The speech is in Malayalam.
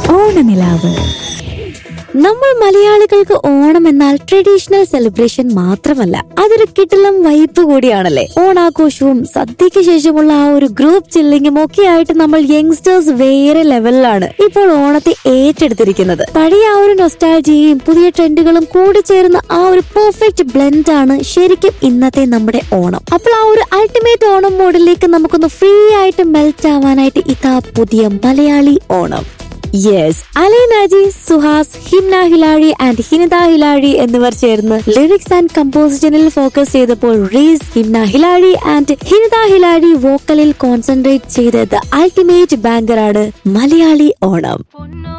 ഓണനിലാവ് നമ്മൾ മലയാളികൾക്ക് ഓണം എന്നാൽ ട്രഡീഷണൽ സെലിബ്രേഷൻ മാത്രമല്ല അതൊരു കിടിലം വൈബ് കൂടിയാണല്ലേ ഓണാഘോഷവും സദ്യക്ക് ശേഷമുള്ള ആ ഒരു ഗ്രൂപ്പ് ചില്ലിങ്ങും ഒക്കെ ആയിട്ട് നമ്മൾ യങ്സ്റ്റേഴ്സ് വേറെ ലെവലിലാണ് ഇപ്പോൾ ഓണത്തെ ഏറ്റെടുത്തിരിക്കുന്നത് പഴയ ആ ഒരു നൊസ്റ്റാൾജിയയും പുതിയ ട്രെൻഡുകളും കൂടി ചേർന്ന ആ ഒരു പെർഫെക്റ്റ് ബ്ലെൻഡ് ആണ് ശരിക്കും ഇന്നത്തെ നമ്മുടെ ഓണം അപ്പോൾ ആ ഒരു അൾട്ടിമേറ്റ് ഓണം മോഡിലേക്ക് നമുക്കൊന്ന് ഫ്രീ ആയിട്ട് മെൽറ്റ് ആവാനായിട്ട് ഇതാ പുതിയ മലയാളി ഓണം യെസ് അലൈനാജി സുഹാസ് ഹിംന ഹിലാരി ആൻഡ് ഹിനിത ഹിലാരി എന്നിവർ ചേർന്ന് ലിറിക്സ് ആൻഡ് കമ്പോസിഷനിൽ ഫോക്കസ് ചെയ്തപ്പോൾ റീസ് ഹിംന ഹിലാരി ആൻഡ് ഹിനിത ഹിലാരി വോക്കലിൽ കോൺസെൻട്രേറ്റ് ചെയ്ത ദ അൾട്ടിമേറ്റ് ബാങ്കറാണ് മലയാളി ഓണം പൊന്നു